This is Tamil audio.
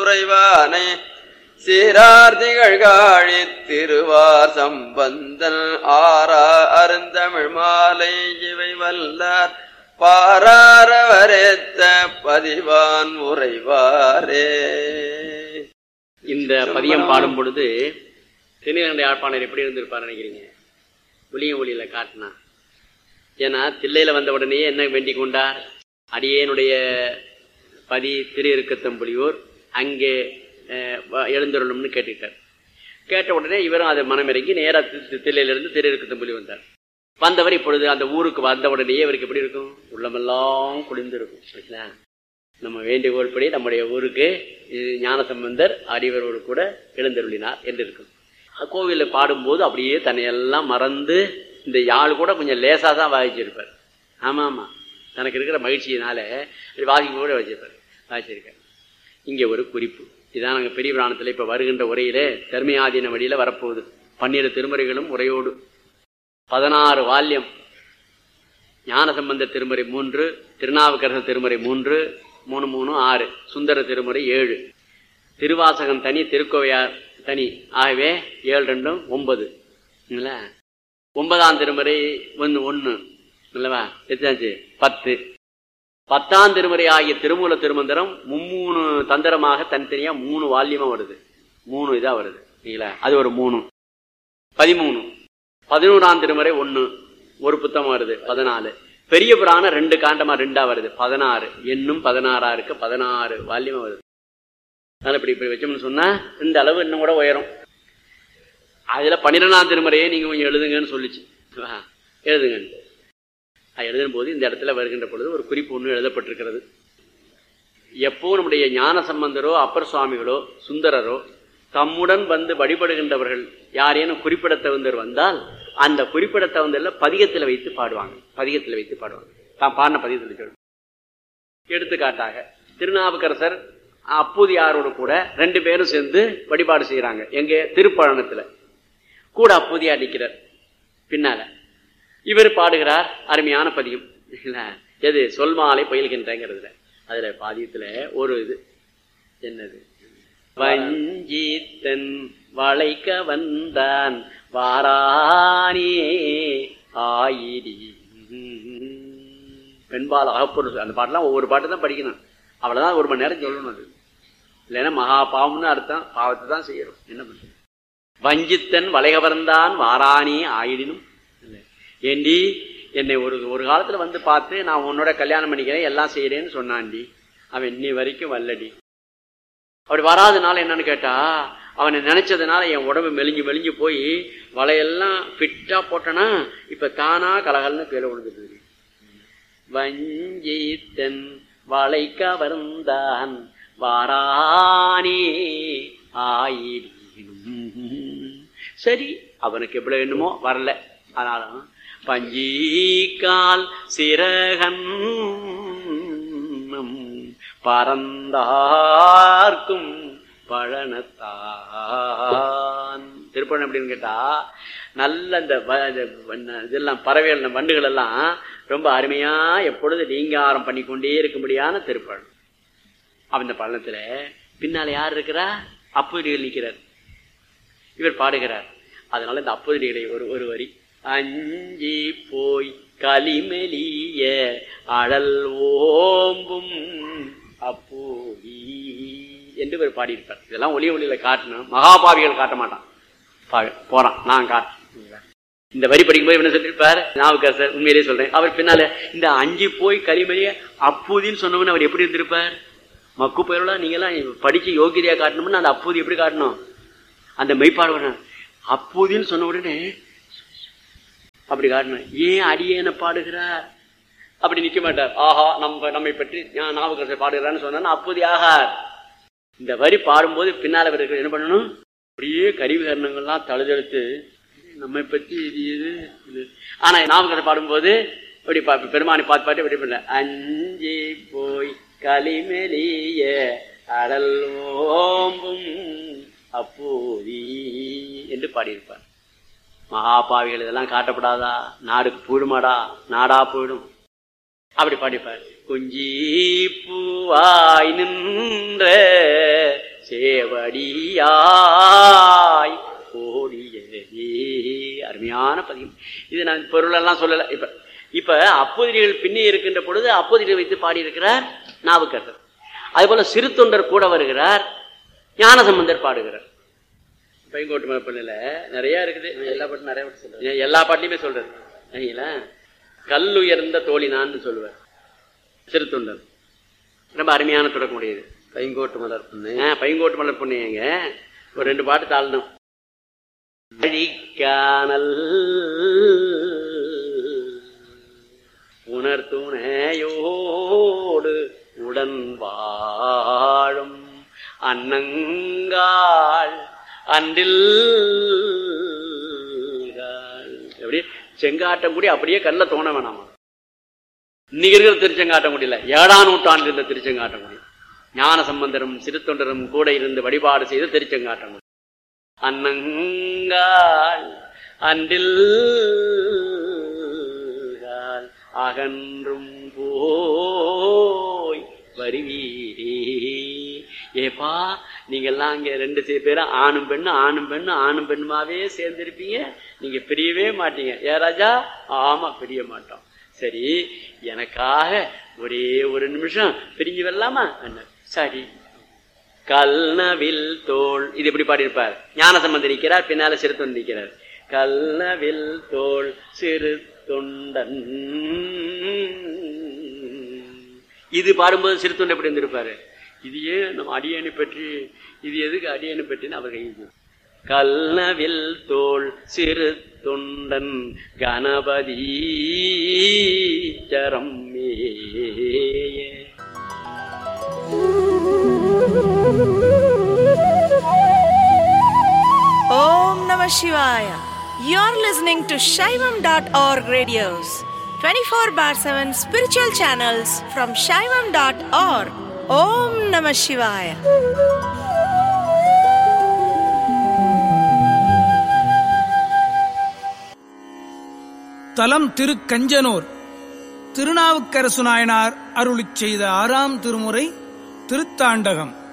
உறைவானை சீரார் திகழ்காழி திருவார் சம்பந்தன் ஆரா அருந்தமிழ் மாலை இவை வல்லார் பாராரவரேத்த பதிவான் உறைவாரே இந்த பதியம் பாடும் பொழுது திருநீலகண்ட யாழ்ப்பாணர் எப்படி இருந்திருப்பார் நினைக்கிறீங்க ஒளிய ஒளியில காட்டினா ஏன்னா தில்லையில வந்த உடனே என்ன வேண்டிக் கொண்டார் அடியேனுடைய பதி திரு இருக்கத்தம்புலியூர் அங்கே அஹ், வ- எழுந்தருளும்னு கேட்டுக்கிட்டார் கேட்ட உடனே இவரும் அதை மனமிறங்கி நேரா தி- தி- தில்லையிலிருந்து திரு இருக்கத்தம்புலி வந்தார் வந்தவர் இப்பொழுது அந்த ஊருக்கு வந்த உடனேயே இவருக்கு எப்படி இருக்கும் உள்ளமெல்லாம் குளிர்ந்திருக்கும் சரிங்களா நம்ம வேண்டுகோள்படி நம்முடைய ஊருக்கு இது ஞானசம்பந்தர் அடிவரோடு கூட எழுந்தருளினார் என்று இருக்கும் கோவிலில் பாடும்போது அப்படியே தன்னையெல்லாம் மறந்து இந்த யாழ் கூட கொஞ்சம் லேசாக தான் வாசிச்சிருப்பார் ஆமாம் ஆமாம் தனக்கு இருக்கிற மகிழ்ச்சியினால இப்படி வாசிக்க கூட வச்சிருப்பார் வாசிச்சிருக்கார் இங்கே ஒரு குறிப்பு இதான் நாங்கள் பெரிய புராணத்தில் இப்போ வருகின்ற உரையிலே தர்மியாதீன வழியில் வரப்போகுது பன்னிரு திருமுறைகளும் உரையோடு பதினாறு வால்யம் ஞானசம்பந்த திருமுறை மூன்று திருநாவுக்கரசர் திருமுறை மூன்று மூணு மூணு ஆறு சுந்தர திருமுறை ஏழு திருவாசகம் தனி திருக்கோவையார் தனி ஆகவே ஏழு ரெண்டும் ஒன்பது இல்லைங்களா ஒன்பதாம் திருமுறை ஒன்று ஒன்று இல்லவா எத்தாச்சு பத்து பத்தாம் திருமுறை ஆகிய திருமூல திருமந்திரம் மும்மூணு தந்திரமாக தனித்தனியா மூணு வால்யமா வருது மூணு இதா வருது இல்லைங்களா அது ஒரு மூணு பதிமூணு பதினோராம் திருமுறை ஒன்று ஒரு புத்தகம் வருது பதினாலு பெரிய புராணம் ரெண்டு காண்டமா ரெண்டா வருது பதினாறு என்னும் பதினாறா இருக்கு பதினாறு வால்யமா வருது அதனால இப்படி இப்படி வச்சோம்னு சொன்னா இந்த அளவு இன்னும் கூட உயரும் அதுல பன்னிரெண்டாம் திருமுறையை நீங்க கொஞ்சம் எழுதுங்கன்னு சொல்லிச்சு ஆ, எழுதுங்கன்ட்டு அது எழுதும் போது இந்த இடத்துல வருகின்ற பொழுது ஒரு குறிப்பு ஒன்று எழுதப்பட்டிருக்கிறது எப்போ நம்முடைய ஞான சம்பந்தரோ அப்பர் சுவாமிகளோ சுந்தரரோ தம்முடன் வந்து வழிபடுகின்றவர்கள் யாரேனும் குறிப்பிட தகுந்தர் வந்தால் அந்த குறிப்பிட தகுந்தர்ல பதிகத்தில் வைத்து பாடுவாங்க பதிகத்தில் வைத்து பாடுவாங்க தான் பாடின பதிகத்தில் சொல்லுவாங்க எடுத்துக்காட்டாக திருநாவுக்கரசர் அப்பூதியாரோடு கூட ரெண்டு பேரும் சேர்ந்து வழிபாடு செய்யறாங்க எங்க திருப்பழனத்துல கூட அப்பூதியார் நிற்கிறார் பின்னால இவர் பாடுகிறார் அருமையான பதியம் இல்ல? எது சொல் மாலை பயில்கின்றங்கிறதுல அதுல பாதியத்துல ஒரு இது என்னது வஞ்சித்தன் வளைக்க வந்தான் வாரானே ஆயிரி பெண்பால் அகப்பொருள் அந்த பாட்டெல்லாம் ஒவ்வொரு பாட்டு தான் படிக்கணும் அவ்வளவுதான் ஒரு மணி நேரம் சொல்லணும் அது இல்லைன்னா மகா பாவம்னு அர்த்தம் பாவத்தை தான் செய்யறோம் என்ன பண்றது வஞ்சித்தன் வளைகவர்ந்தான் வாரானே ஆயிடினும் இல்லை. ஏண்டி என்னை ஒரு ஒரு காலத்துல வந்து பார்த்து நான் உன்னோட கல்யாணம் பண்ணிக்கிறேன் எல்லாம் செய்யறேன்னு சொன்னான்டி அவன் இன்னி வரைக்கும் வல்லடி அப்படி வராதனால என்னன்னு கேட்டா அவனை நினைச்சதுனால என் உடம்பு மெலிஞ்சு மெலிஞ்சு போய் வலையெல்லாம் ஃபிட்டா போட்டனா இப்ப தானா கலகல்னு கீழே விழுந்துட்டு வஞ்சித்தன் வளை கவர்ந்தான் வாரானே ஆயினும் சரி அவனுக்கு எவ்வளவு வேணுமோ வரல ஆனாலும் பஞ்சீக்கால் சிறகன் பறந்தார்க்கும் பழனத்தான் திருப்பணம் எப்படின்னு கேட்டா நல்ல இந்த வ- இந்த வண்ண- இதெல்லாம் பறவைகள் இந்த வண்டுகள் எல்லாம் ரொம்ப அருமையா எப்பொழுது நீங்காரம் பண்ணி கொண்டே இருக்கும்படியான திருப்பழம் அவன் இந்த பள்ளத்துல பின்னால யார் இருக்கிறா அப்படிகள் நிற்கிறார் இவர் பாடுகிறார் அதனால இந்த அப்பதிகளை ஒரு ஒரு வரி அஞ்சி போய் களிமெலிய அழல் ஓம்பும் அப்போதி என்று இவர் பாடியிருப்பார் இதெல்லாம் ஒளி ஒளியில காட்டணும் மகாபாவிகள் காட்ட மாட்டான் பா- போறான் நான் காட்டுறேன் இந்த வரி படிக்கும்போது என்ன சொல்லியிருப்பார் நாவுக்கரசர் உண்மையிலேயே சொல்றேன் அவர் பின்னால இந்த அஞ்சு போய் களிமறிய அப்பூதின்னு சொன்னவன்னு அவர் எப்படி இருந்திருப்பார் மக்கு பயிரெல்லாம் நீங்களாம் படிச்சு யோகியதையா காட்டணும்னு அந்த அப்பூதி எப்படி காட்டணும் அந்த மெய்ப்பாடு அப்பூதின்னு சொன்ன உடனே அப்படி காட்டணும் ஏன் அடியேன பாடுகிறார் அப்படி நிக்க மாட்டார் ஆஹா நம்ம நம்மை பற்றி ஞா- நாவுக்கரசர் பாடுகிறான்னு சொன்னா அப்போது ஆகார் இந்த வரி பாடும்போது பின்னால இருக்கிற என்ன பண்ணணும் அப்படியே கருவிகரணங்கள்லாம் தழுதெழுத்து நம்மை பற்றி இது இது இது ஆனா நாவுக்கரசர் பாடும்போது இப்படி பா பெருமானை பார்த்து பாட்டு இப்படி பண்ணல அஞ்சி போய் களிமெலிய அடல் ஓம்பும் அப்போதி என்று பாடியிருப்பார் மகாபாவிகள் இதெல்லாம் காட்டப்படாதா நாடு போயிடுமாடா நாடா போயிடும் அப்படி பாடிப்பார் குஞ்சி பூவாய் நின்ற சேவடியாய் கோடியதே அருமையான பதியம் இது நான் பொருளெல்லாம் சொல்லல இப்ப இப்ப அப்போதிரிகள் பின்னே இருக்கின்ற பொழுது அப்போதிரிகள் வைத்து பாடியிருக்கிறார் நாவுக்கரசர் அதுபோல சிறு தொண்டர் கூட வருகிறார் ஞானசம்பந்தர் பாடுகிறார் பையங்கோட்டு மரப்பள்ளியில நிறைய இருக்குது எல்லா பாட்டும் நிறைய பாட்டு சொல்றேன் எல்லா பாட்டிலுமே சொல்றது சரிங்களா கல்லுயர்ந்த தோழினான்னு சொல்லுவார் சிறு தொண்டர் ரொம்ப அருமையான தொடக்கமுடையது பைங்கோட்டு மலர் பொண்ணு ஆ, பையங்கோட்டு மலர் பொண்ணுங்க ஒரு ரெண்டு பாட்டு தாழ்ந்தோம் வழிக்கானல் உணர்த்துணையோடு உடன் வாழும் அன்னங்காள் அன்றில் எப்படி செங்காட்டங்குடி அப்படியே கல்ல தோண வேணாமா இன்னைக்கு இருக்கிற திருச்செங்காட்டங்குடியில ஏழாம் நூற்றாண்டில் இருந்த திருச்செங்காட்டங்குடி ஞான சம்பந்தரும் சிறுத்தொண்டரும் கூட இருந்து வழிபாடு செய்த திருச்செங்காட்டங்குடி அன்னங்கால் அன்றில் அகன்றும் போய் வருவீரே ஏப்பா நீங்க எல்லாம் இங்க ரெண்டு சே- பேரும் ஆணும் பெண்ணும் ஆணும் பெண்ணும் ஆணும் பெண்ணுமாவே சேர்ந்திருப்பீங்க நீங்க பிரியவே மாட்டீங்க ஏ ராஜா ஆமா பிரிய மாட்டோம் சரி எனக்காக ஒரே ஒரு நிமிஷம் பிரிஞ்சு வரலாமா அண்ணன் சரி கல்னவில் தோள் இது எப்படி பாடியிருப்பார் ஞான சம்பந்தம் நிற்கிறார் பின்னால சிறு தொண்டு நிற்கிறார் கல்னவில் தோள் சிறு தொண்டன் இது பாடும்போது சிறு தொண்டை எப்படி இருந்திருப்பாரு இது ஏன் நம்ம அடியனை பற்றி இது எதுக்கு அடியனை பற்றின்னு அவர் கைது கல்னவில் தோள் சிறு தொண்டன் கணபதி சரம் Om Namah Shivaya. You're listening to Shaivam.org radios, 24 bar 7 spiritual channels from Shaivam.org. Om Namah Shivaya. தலம் திருக்கஞ்சனூர் திருநாவுக்கரசு நாயனார் அருளிச் செய்த ஆறாம் திருமுறை திருத்தாண்டகம்